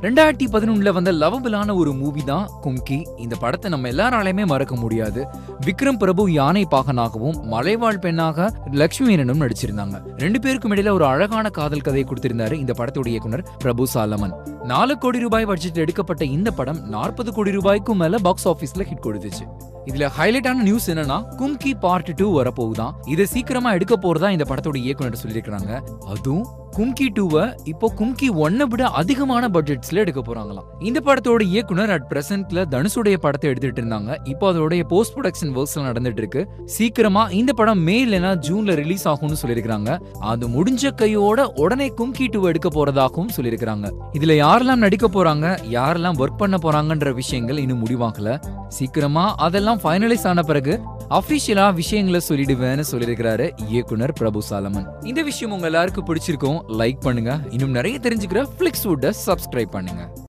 ரெண்டாயிரத்தி பதினொன்னுல வந்த லவபிளான ஒரு மூவி தான் கும்கி இந்த படத்தை நம்ம எல்லாராலையுமே மறக்க முடியாது விக்ரம் பிரபு யானை பாகனாகவும் மலைவாழ் பெண்ணாக லட்சுமி மேனனும் நடிச்சிருந்தாங்க ரெண்டு பேருக்கும் இடையில ஒரு அழகான காதல் கதையை கொடுத்திருந்தாரு இந்த படத்தோட இயக்குனர் பிரபு சாலமன் நாலு கோடி ரூபாய் பட்ஜெட் எடுக்கப்பட்ட இந்த படம் நாற்பது கோடி ரூபாய்க்கும் மேல பாக்ஸ் ஆபீஸ்ல ஹிட் கொடுத்துச்சு இதுல ஹைலைட்டான நியூஸ் என்னன்னா கும்கி பார்ட் டூ வரப்போகுதான் இதை சீக்கிரமா எடுக்க போறதா இந்த படத்தோட இயக்குனர் சொல்லியிருக்காங்க அதுவும் கும்கி டூவை இப்போ கும்கி ஒன்னை விட அதிகமான பட்ஜெட்ஸ்ல எடுக்க போறாங்களாம் இந்த படத்தோட இயக்குனர் அட் பிரசன்ட்ல தனுஷுடைய படத்தை எடுத்துட்டு இருந்தாங்க இப்போ அதோடைய போஸ்ட் ப்ரொடக்ஷன் ஒர்க்ஸ் நடந்துட்டு இருக்கு சீக்கிரமா இந்த படம் மே இல்லைன்னா ஜூன்ல ரிலீஸ் ஆகும்னு சொல்லியிருக்காங்க அது முடிஞ்ச கையோட உடனே கும்கி டூ எடுக்க போறதாகவும் சொல்லியிருக்காங்க இதுல யாரெல்லாம் நடிக்க போறாங்க யாரெல்லாம் ஒர்க் பண்ண போறாங்கன்ற விஷயங்கள் இன்னும் முடிவாகல சீக்கிரமா அதெல்லாம் ஃபைனலைஸ் ஆன பிறகு அபிஷியலா விஷயங்களை சொல்லிடுவேன்னு சொல்லியிருக்கிறாரு இயக்குனர் பிரபு சாலமன் இந்த விஷயம் உங்க எல்லாருக்கும் பிடிச்சிருக்கும் லைக் பண்ணுங்க இன்னும் நிறைய தெரிஞ்சுக்கிற பிளிக்ஸ் வுட்டை சப்ஸ்கிரைப் பண்ணுங்க